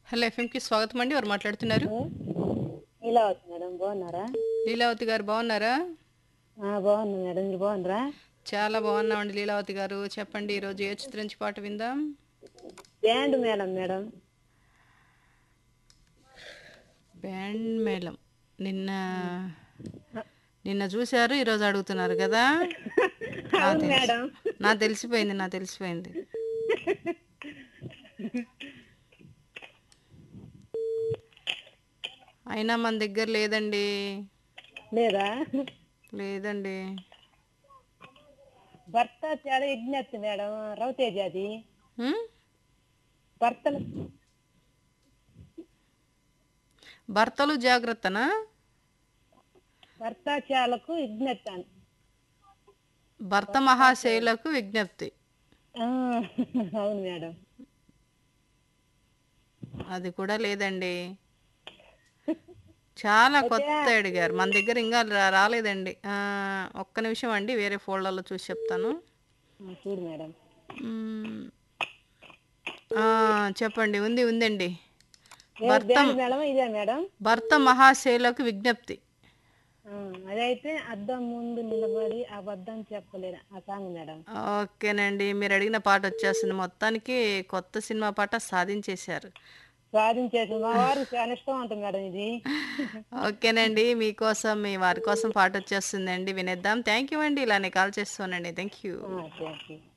Hello ఎఫ్ఎంకి స్వాగతం అండి ఎవరు మాట్లాడుతున్నారు ఇలా అవుతుంది మేడం బాగున్నారా లీలావతి గారు బాగున్నారా ఆ, బాగున్నా మేడం మీరు బాగున్నారా చాలా బాగున్నామండి లీలావతి గారు చెప్పండి ఈరోజు ఏ చిత్రం నుంచి పాట విందాం బ్యాండ్ మేడం మేడం బ్యాండ్ మేళం నిన్న నిన్న చూశారు ఈరోజు అడుగుతున్నారు కదా నా అవును తెలుసు. మేడం నా తెలిసిపోయింది నా తెలిసిపోయింది అయినా మన దగ్గర లేదండి లేదా లేదండి భర్త చాలా విజ్ఞప్తి మేడం రవితేజ అది హ్మ్? భర్తలు భర్తలు జాగ్రత్తనా భర్త చాలకు విజ్ఞప్తి అని భర్త మహాశైలకు విజ్ఞప్తి ఆ, అవును మేడం అది కూడా లేదండి చాలా కొత్త అడిగారు మన దగ్గర ఇంకా రా- రాలేదండి ఆ, ఒక్క నిమిషం అండి వేరే ఫోల్డర్లో చూసి చెప్తాను ఆ, చూడు మేడం మ్మ్. ఆ, చెప్పండి ఉంది ఉందండి ఏ భర్త బ్యాండ్ మేడం ఇదే మేడం భర్త మహాశైలకు విజ్ఞప్తి ఆ, అదైతే అద్దం ముందు నిలబడి అబద్ధం చెప్పలేరు ఆ సాంగ్ మేడం ఓకేనండి మీరు అడిగిన పాట వచ్చేస్తుంది మొత్తానికి కొత్త సినిమా పాట సాధించేశారు సాధించేసి మా వారు చాలా ఇష్టం ఉంటుంది మేడం ఇది ఓకేనండి మీకోసం మీ వారి కోసం పాట వచ్చేస్తుందండి వినేద్దాం థ్యాంక్ యూ అండి ఇలానే కాల్ చేస్తానండి థ్యాంక్ యూ థ్యాంక్ యూ